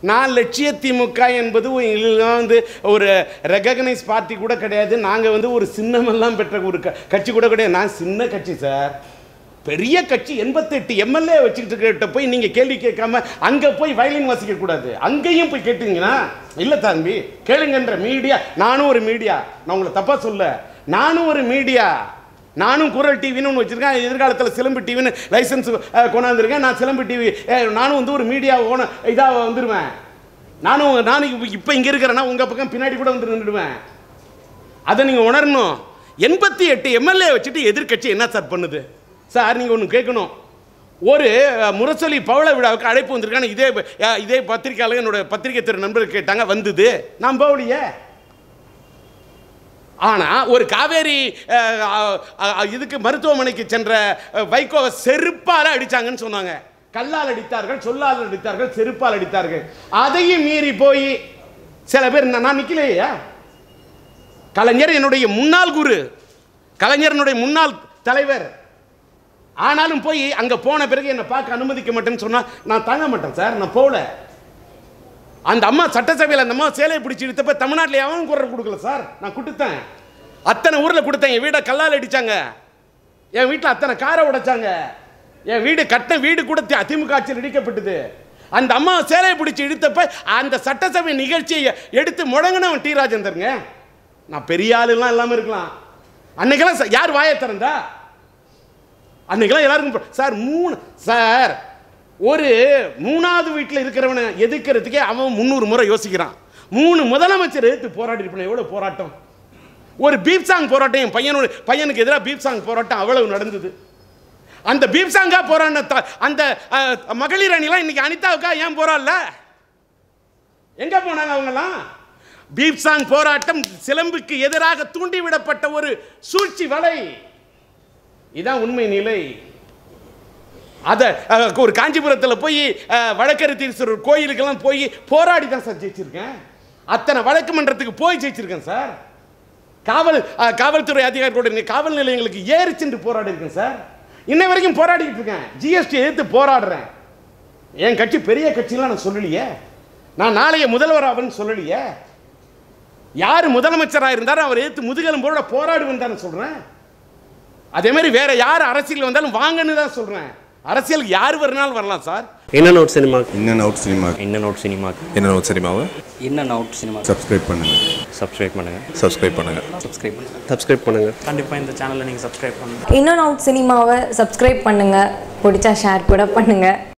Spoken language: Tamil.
நான் லட்சிய திமுக என்பது ஒரு இதெல்லாம் வந்து ஒரு ரெகக்னைஸ் பார்ட்டி கூட கிடையாது நாங்கள் வந்து ஒரு சின்னமெல்லாம் பெற்ற ஒரு க- கட்சி கூட கிடையாது நான் சின்ன கட்சி சார் பெரிய கட்சி எண்பத்தெட்டு எம்எல்ஏ வச்சுக்கிட்டு கிட்ட போய் நீங்கள் கேள்வி கேட்காம அங்கே போய் வயலின் வாசிக்க கூடாது அங்கேயும் போய் கேட்டீங்கன்னா இல்லை தம்பி கேளுங்கன்ற மீடியா நானும் ஒரு மீடியா நான் உங்களை தப்பாக சொல்ல நானும் ஒரு மீடியா நானும் குரல் டிவின்னு ஒன்று வச்சுருக்கேன் எதிர்காலத்தில் சிலம்பு டிவின்னு லைசன்ஸ் கொண்டாந்துருக்கேன் நான் சிலம்பு டிவி நானும் வந்து ஒரு மீடியா ஓன இதாக வந்துடுவேன் நானும் நானும் இப்போ இங்கே இருக்கிறேன்னா உங்கள் பக்கம் பின்னாடி கூட வந்து நின்றுடுவேன் அதை நீங்கள் உணரணும் எண்பத்தி எட்டு எம்எல்ஏ வச்சுட்டு எதிர்க்கட்சி என்ன சார் பண்ணுது சார் நீங்கள் ஒன்று கேட்கணும் ஒரு அஹ், முரசொலி பவள விழாவுக்கு அழைப்பு வந்திருக்கான இதே அஹ், இதே பத்திரிக்கையாளர் என்னோட பத்திரிகை திரு நண்பர்கள் கேட்டாங்க வந்தது நான் போகலையே ஆனால் ஒரு காவேரி அஹ், அஹ், அஹ், இதுக்கு மருத்துவமனைக்கு சென்ற அஹ், வைகோவை செருப்பால் அடிச்சாங்கன்னு சொன்னாங்க கல்லால் அடித்தார்கள் சொல்லால் அடித்தார்கள் செருப்பால் அடித்தார்கள் அதையும் மீறி போய் சில பேர் நான் நான் நிற்கலையா கலைஞர் என்னுடைய முன்னாள் குரு கலைஞரனுடைய முன்னாள் தலைவர் ஆனாலும் போய் அங்கே போன பிறகு என்னை பார்க்க அனுமதிக்க மாட்டேன்னு சொன்னால் நான் தாங்க மாட்டேன் சார் நான் போகல அந்த அம்மா சட்டசபையில் அந்த அம்மா சேலையை பிடிச்சி இழுத்தப்ப தமிழ்நாட்டில் எவனும் குரல் கொடுக்கல சார் நான் கொடுத்தேன் அத்தனை ஊரில் கொடுத்தேன் என் வீடை கல்லால் அடிச்சாங்க என் வீட்டில் அத்தனை காரை உடைச்சாங்க என் வீடு கட்ட வீடு கூட தி- திமுக ஆட்சியில் இடிக்கப்பட்டது அந்த அம்மா சேலையை பிடிச்சி இழுத்தப்ப அந்த சட்டசபை நிகழ்ச்சியை எடுத்து முடங்கினவன் டி ராஜேந்தருங்க நான் பெரிய ஆளுலாம் இல்லாமல் இருக்கலாம் அன்னைக்கெல்லாம் ச- யார் வாயை திறந்தா அன்னைக்கெல்லாம் எல்லாருக்கும் ப- சார் மூணு சார் ஒரு மூணாவது வீட்டில் இருக்கிறவனை எதிர்க்கிறதுக்கே அவன் முந்நூறு முறை யோசிக்கிறான் மூணு முதலமைச்சர் எதிர்த்து போராடி இருப்பான் எவ்வளோ போராட்டம் ஒரு பீப் சாங் போராட்டம் என் பையனோட பையனுக்கு எதிராக பீப் சாங் போராட்டம் அவ்வளவு நடந்தது அந்த பீப் சாங்கா போராடின த- அந்த அஹ், மகளிர் அணிலாம் இன்னைக்கு அனிதாவுக்கா ஏன் போராடல எங்க போனாங்க அவங்கலாம் பீப் சாங் போராட்டம் சிலம்புக்கு எதிராக தூண்டிவிடப்பட்ட ஒரு சூழ்ச்சி வலை இதான் உண்மை நிலை அதை அஹ், ஒரு காஞ்சிபுரத்தில் போய் அஹ், வழக்கறிஞர் கோயிலுக்கெல்லாம் போய் போராடி தான் சார் ஜெயிச்சிருக்கேன் அத்தனை வழக்கு மன்றத்துக்கு போய் ஜெயிச்சிருக்கேன் சார் காவல் அஹ், காவல்துறை அதிகாரிகளோட இன்னைக்கு காவல் நிலையங்களுக்கு ஏறி சென்று போராடி இருக்கேன் சார் இன்ன வரைக்கும் போராடிக்கிட்டு இருக்கேன் ஜிஎஸ்டி எதிர்த்து போராடுறேன் என் கட்சி பெரிய கட்சிலாம் நான் சொல்லலையே நான் நாளைய முதல்வர் ஆவேன்னு சொல்லலையே யார் முதலமைச்சராக இருந்தாரோ அவர் எதிர்த்து முதுகெலும்போட போராடுவேன் தானே சொல்கிறேன் அதே மாதிரி வேற யார் அரசியல் வந்தாலும் வாங்கன்னு தான் சொல்கிறேன் அரசியல் யார் வரனாலும் வரலாம் சார் என்ன note cinema in and out cinema என்ன நோட் சினிமாக்கு என்ன அவுட் சினிமாவை in and out cinema subscribe பண்ணுங்க சப்ஸ்கிரைப் பண்ணுங்கள் சப்ஸ்கிரைப் பண்ணுங்க சப்ஸ்கிரைப் பண்ணுங்க சப்ஸ்கிரைப் பண்ணுங்கள் கண்டிப்பாக இந்த சேனலை நீங்கள் சப்ஸ்கிரைப் பண்ணுங்கள் இன்னும் அவுட் சினிமாவை சப்ஸ்கிரைப் பண்ணுங்கள் பிடிச்சா ஷேர் கூட பண்ணுங்கள்